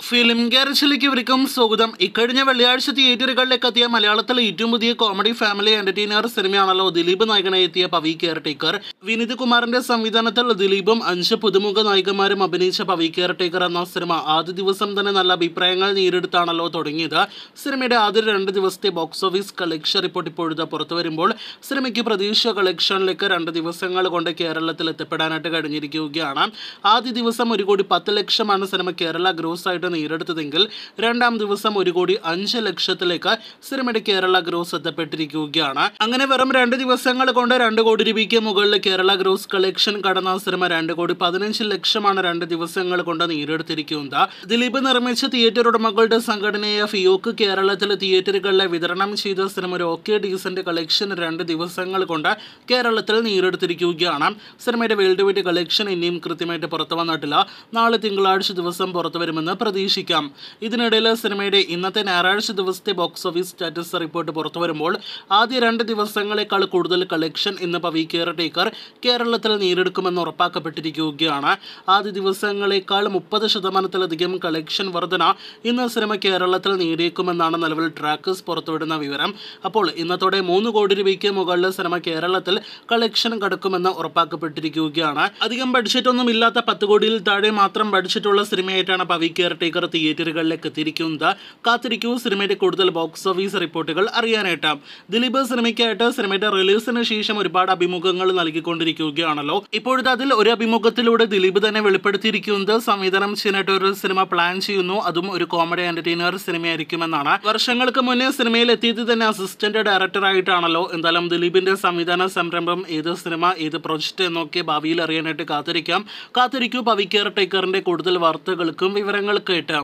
film ഗാരേജിലേക്ക് ഇവർക്കും സ്വാഗതം ഇക്കഴിഞ്ഞ വെള്ളിയാഴ്ച തിയേറ്ററുകളിലേക്ക് എത്തിയ മലയാളത്തിലെ ഏറ്റവും പുതിയ കോമഡി ഫാമിലി എന്റർടൈനർ സിനിമയാണല്ലോ ദിലീപ് നായകനായി എത്തിയ പവി കെയർ ടേക്കർ വിനീത് കുമാറിന്റെ സംവിധാനത്തിൽ ദിലീപും അഞ്ച് പുതുമുഖ നായികമാരും അഭിനയിച്ച പവി കെയർ ടേക്കർ എന്ന സിനിമ ആദ്യ ദിവസം തന്നെ നല്ല അഭിപ്രായങ്ങൾ നേരിടുത്താണല്ലോ തുടങ്ങിയത് സിനിമയുടെ ആദ്യ രണ്ട് ദിവസത്തെ ബോക്സ് ഓഫീസ് കളക്ഷൻ റിപ്പോർട്ട് ഇപ്പോഴത്തെ പുറത്തു വരുമ്പോൾ സിനിമയ്ക്ക് പ്രതീക്ഷ കളക്ഷനിലേക്ക് രണ്ട് ദിവസങ്ങൾ കൊണ്ട് കേരളത്തിൽ എത്തിപ്പെടാനായിട്ട് കഴിഞ്ഞിരിക്കുകയാണ് ആദ്യ ദിവസം ഒരു കോടി പത്ത് ലക്ഷമാണ് സിനിമ കേരള ഗ്രോസ് ആയിട്ട് നേരിടുത്തതെങ്കിൽ രണ്ടാം ദിവസം ഒരു കോടി അഞ്ച് ലക്ഷത്തിലേക്ക് സിനിമയുടെ കേരള ഗ്രോസ് എത്തപ്പെട്ടിരിക്കുകയാണ് അങ്ങനെ വെറും രണ്ട് ദിവസങ്ങൾ കൊണ്ട് രണ്ട് കോടി രൂപയ്ക്ക് മുകളിൽ കേരള ഗ്രോസ് കളക്ഷൻ കടന്ന സിനിമ രണ്ട് കോടി പതിനഞ്ച് ലക്ഷമാണ് രണ്ട് ദിവസങ്ങൾ കൊണ്ട് നേരിടുത്തിരിക്കുന്നത് ദിലീപ് നിർമ്മിച്ച തിയേറ്റർ ഉടമകളുടെ സംഘടനയായ ഫിയോക്ക് കേരളത്തിലെ തിയേറ്ററുകളിലെ വിതരണം ചെയ്ത സിനിമ ഒരു ഓക്കെ ഡീസന്റ് കളക്ഷൻ രണ്ട് ദിവസങ്ങൾ കൊണ്ട് കേരളത്തിൽ നേരിടുത്തിരിക്കുകയാണ് സിനിമയുടെ വേൾഡ് വൈഡ് കളക്ഷൻ ഇനിയും കൃത്യമായിട്ട് പുറത്തു വന്നിട്ടില്ല നാളെ തിങ്കളാഴ്ച ദിവസം പുറത്തു വരുമെന്ന് പ്രതീക്ഷിക്കാം ഇതിനിടയിൽ സിനിമയുടെ ഇന്നത്തെ ഞായറാഴ്ച ദിവസത്തെ ബോക്സ് ഓഫീസ് സ്റ്റാറ്റസ് റിപ്പോർട്ട് പുറത്തു വരുമ്പോൾ ആദ്യ രണ്ട് ദിവസങ്ങളെക്കാൾ കൂടുതൽ കളക്ഷൻ ഇന്ന് പവി കെയർ ടേക്കർ കേരളത്തിൽ നേരിടുക്കുമെന്ന് ഉറപ്പാക്കപ്പെട്ടിരിക്കുകയാണ് ആദ്യ ദിവസങ്ങളെക്കാൾ മുപ്പത് ശതമാനത്തിലധികം കളക്ഷൻ വർധന ഇന്ന് സിനിമ കേരളത്തിൽ നേടിയേക്കുമെന്നാണ് നിലവിൽ ട്രാക്കസ് പുറത്തുവിടുന്ന വിവരം അപ്പോൾ ഇന്നത്തോടെ മൂന്ന് കോടി രൂപയ്ക്ക് മുകളിൽ സിനിമ കേരളത്തിൽ കളക്ഷൻ കടക്കുമെന്ന് ഉറപ്പാക്കപ്പെട്ടിരിക്കുകയാണ് അധികം ബഡ്ജറ്റ് ഒന്നും ഇല്ലാത്ത പത്ത് കോടിയിൽ താഴെ മാത്രം ബഡ്ജറ്റുള്ള സിനിമയായിട്ടാണ് പവി കെയർ ടേക്കർ തിയേറ്ററുകളിലേക്ക് എത്തിയിരിക്കുന്നത് കാത്തിരിക്കൂ സിനിമയുടെ കൂടുതൽ ബോക്സ് ഓഫീസ് റിപ്പോർട്ടുകൾ അറിയാനായിട്ട് ദിലീപ് സിനിമയ്ക്കായിട്ട് സിനിമയുടെ റിലീസിന് ശേഷം ഒരുപാട് അഭിമുഖങ്ങൾ നൽകിക്കൊണ്ടിരിക്കുകയാണല്ലോ ഇപ്പോഴത്തെ അതിൽ ഒരു അഭിമുഖത്തിലൂടെ ദിലീപ് തന്നെ വെളിപ്പെടുത്തിയിരിക്കുന്നത് സംവിധാനം ചെയ്യാനായിട്ട് ഒരു സിനിമ പ്ലാൻ ചെയ്യുന്നു അതും ഒരു കോമഡി എന്റർടൈനർ സിനിമയായിരിക്കുമെന്നാണ് വർഷങ്ങൾക്ക് മുന്നേ സിനിമയിൽ എത്തിയത് തന്നെ അസിസ്റ്റന്റ് ഡയറക്ടർ ആയിട്ടാണല്ലോ എന്തായാലും ദിലീപിന്റെ സംവിധാന സംരംഭം ഏത് സിനിമ ഏത് പ്രൊജക്ട് എന്നൊക്കെ ഭാവിയിൽ അറിയാനായിട്ട് കാത്തിരിക്കാം കാത്തിരിക്കൂ പവി കെയർ ടേക്കറിന്റെ കൂടുതൽ വാർത്തകൾക്കും വിവരങ്ങൾക്കായിട്ട്